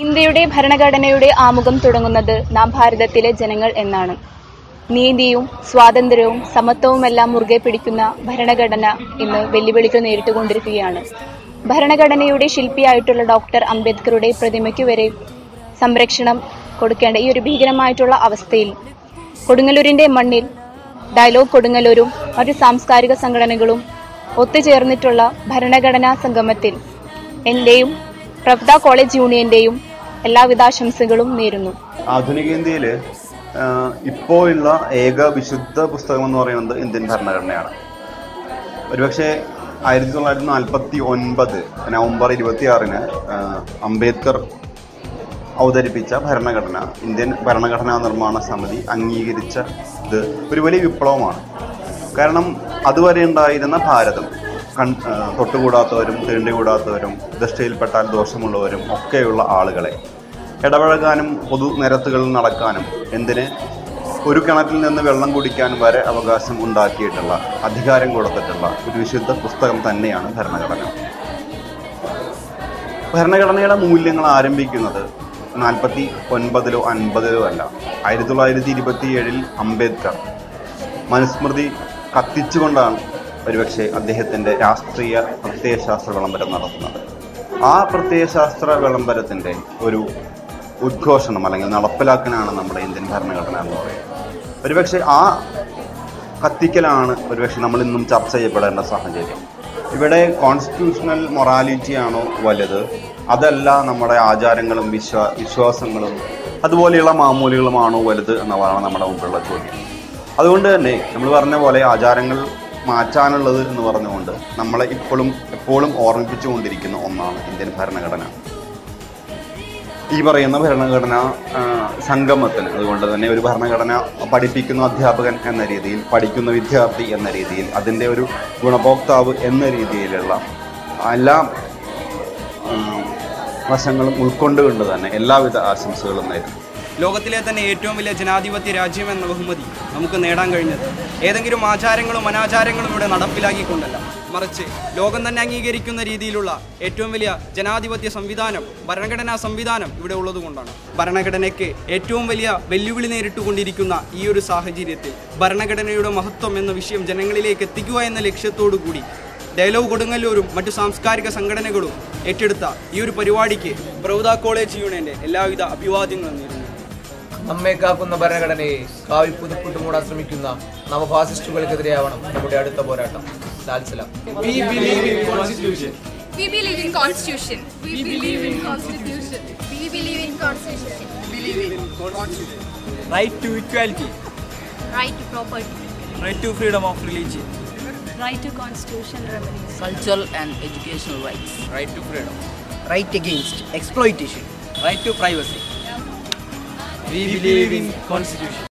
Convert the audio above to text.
ഇന്ത്യയുടെ ഭരണഘടനയുടെ ആമുഖം തുടങ്ങുന്നത് നാം ഭാരതത്തിലെ ജനങ്ങൾ എന്നാണ് നീതിയും സ്വാതന്ത്ര്യവും സമത്വവുമെല്ലാം മുറുകെ പിടിക്കുന്ന ഭരണഘടന ഇന്ന് വെല്ലുവിളികൾ നേരിട്ടുകൊണ്ടിരിക്കുകയാണ് ഭരണഘടനയുടെ ശില്പിയായിട്ടുള്ള ഡോക്ടർ അംബേദ്കറുടെ പ്രതിമയ്ക്ക് വരെ സംരക്ഷണം കൊടുക്കേണ്ട ഈ ഒരു ഭീകരമായിട്ടുള്ള അവസ്ഥയിൽ കൊടുങ്ങല്ലൂരിന്റെ മണ്ണിൽ ഡയലോഗ് കൊടുങ്ങല്ലൂരും മറ്റു സാംസ്കാരിക സംഘടനകളും ഒത്തുചേർന്നിട്ടുള്ള ഭരണഘടനാ സംഗമത്തിൽ എന്റെയും പ്രഭ്ത കോളേജ് യൂണിയന്റെയും എല്ലാവിധ ആശംസകളും നേരുന്നു ആധുനിക ഇന്ത്യയിൽ ഇപ്പോൾ ഉള്ള ഏക വിശുദ്ധ പുസ്തകം എന്ന് പറയുന്നത് ഇന്ത്യൻ ഭരണഘടനയാണ് ഒരുപക്ഷെ ആയിരത്തി തൊള്ളായിരത്തി നാൽപ്പത്തി ഒൻപത് നവംബർ ഇരുപത്തി ആറിന് അംബേദ്കർ അവതരിപ്പിച്ച ഭരണഘടന ഇന്ത്യൻ ഭരണഘടനാ നിർമ്മാണ സമിതി അംഗീകരിച്ച ഇത് ഒരു വലിയ വിപ്ലവമാണ് കാരണം അതുവരെ ഉണ്ടായിരുന്ന ഭാരതം കൺ ആ, തൊട്ടുകൂടാത്തവരും തീണ്ടികൂടാത്തവരും ദൃഷ്ടിയിൽപ്പെട്ടാൽ ദോഷമുള്ളവരും ഒക്കെയുള്ള ആളുകളെ ഇടപഴകാനും പൊതു നിരത്തുകളിൽ നടക്കാനും എന്തിന് ഒരു കിണറ്റിൽ നിന്ന് വെള്ളം കുടിക്കാൻ വരെ അവകാശം ഉണ്ടാക്കിയിട്ടുള്ള അധികാരം കൊടുത്തിട്ടുള്ള ഒരു വിശുദ്ധ പുസ്തകം തന്നെയാണ് ഭരണഘടന ഭരണഘടനയുടെ മൂല്യങ്ങൾ ആരംഭിക്കുന്നത് നാൽപ്പത്തി ഒൻപതിലോ അൻപതിലോ അല്ല ആയിരത്തി തൊള്ളായിരത്തി ഇരുപത്തി ഏഴിൽ അംബേദ്കർ മനുസ്മൃതി കത്തിച്ചുകൊണ്ടാണ് ഒരുപക്ഷെ അദ്ദേഹത്തിൻ്റെ രാഷ്ട്രീയ പ്രത്യയശാസ്ത്ര വിളംബരം നടത്തുന്നത് ആ പ്രത്യയശാസ്ത്ര വിളംബരത്തിൻ്റെ ഒരു ഉദ്ഘോഷണം അല്ലെങ്കിൽ നടപ്പിലാക്കലാണ് നമ്മുടെ ഇന്ത്യൻ ഭരണഘടന എന്ന് പറയുന്നത് ഒരുപക്ഷെ ആ കത്തിക്കലാണ് ഒരുപക്ഷെ നമ്മൾ ഇന്നും ചർച്ച ചെയ്യപ്പെടേണ്ട സാഹചര്യം ഇവിടെ കോൺസ്റ്റിറ്റ്യൂഷണൽ മൊറാലിറ്റി ആണോ വലുത് അതല്ല നമ്മുടെ ആചാരങ്ങളും വിശ്വാ വിശ്വാസങ്ങളും അതുപോലെയുള്ള മാമൂലികളുമാണോ വലുത് എന്നതാണ് നമ്മുടെ മുമ്പിലുള്ള ചോദ്യം അതുകൊണ്ട് തന്നെ നമ്മൾ പറഞ്ഞ പോലെ ആചാരങ്ങൾ മാറ്റാനുള്ളത് എന്ന് പറഞ്ഞുകൊണ്ട് നമ്മളെ ഇപ്പോഴും എപ്പോഴും ഓർമ്മിപ്പിച്ചുകൊണ്ടിരിക്കുന്ന ഒന്നാണ് ഇന്ത്യൻ ഭരണഘടന ഈ പറയുന്ന ഭരണഘടന ആ, സംഗമത്തിന് അതുകൊണ്ട് തന്നെ ഒരു ഭരണഘടന പഠിപ്പിക്കുന്ന അധ്യാപകൻ എന്ന രീതിയിൽ പഠിക്കുന്ന വിദ്യാർത്ഥി എന്ന രീതിയിൽ അതിൻ്റെ ഒരു ഗുണഭോക്താവ് എന്ന രീതിയിലുള്ള എല്ലാ ആ, വശങ്ങളും ഉൾക്കൊണ്ടുകൊണ്ട് തന്നെ എല്ലാവിധ ആശംസകളും നേരുന്നു ലോകത്തിലെ തന്നെ ഏറ്റവും വലിയ ജനാധിപത്യ രാജ്യം എന്ന ബഹുമതി നമുക്ക് നേടാൻ കഴിഞ്ഞത് ഏതെങ്കിലും ആചാരങ്ങളും അനാചാരങ്ങളും ഇവിടെ നടപ്പിലാക്കിക്കൊണ്ടല്ല മറിച്ച് ലോകം തന്നെ അംഗീകരിക്കുന്ന രീതിയിലുള്ള ഏറ്റവും വലിയ ജനാധിപത്യ സംവിധാനം ഭരണഘടനാ സംവിധാനം ഇവിടെ ഉള്ളതുകൊണ്ടാണ് ഭരണഘടനയ്ക്ക് ഏറ്റവും വലിയ വെല്ലുവിളി നേരിട്ടുകൊണ്ടിരിക്കുന്ന ഈ ഒരു സാഹചര്യത്തിൽ ഭരണഘടനയുടെ മഹത്വം എന്ന വിഷയം ജനങ്ങളിലേക്ക് എത്തിക്കുക എന്ന ലക്ഷ്യത്തോടു കൂടി ഡയലോഗ് കൊടുങ്ങല്ലൂരും മറ്റു സാംസ്കാരിക സംഘടനകളും ഏറ്റെടുത്ത ഈ ഒരു പരിപാടിക്ക് പ്രൗദ കോളേജ് യൂണിയന്റെ എല്ലാവിധ അഭിവാദ്യങ്ങളും നേരുന്നു നമ്മെ കാക്കുന്ന ഭരണഘടനയെ കാവിൽ പുതുപ്പിട്ട് മൂടാൻ ശ്രമിക്കുന്ന നവഫാസിസ്റ്റുകൾക്കെതിരെയാവണം നമ്മുടെ അടുത്ത പോരാട്ടം ലാൽസലാം We believe in constitution. We believe in constitution. We believe in constitution. We believe in constitution. Right to equality Right to property. Right to freedom of religion Right to constitutional remedies. cultural and educational rights, right to freedom right against exploitation. Right to privacy we believe in constitution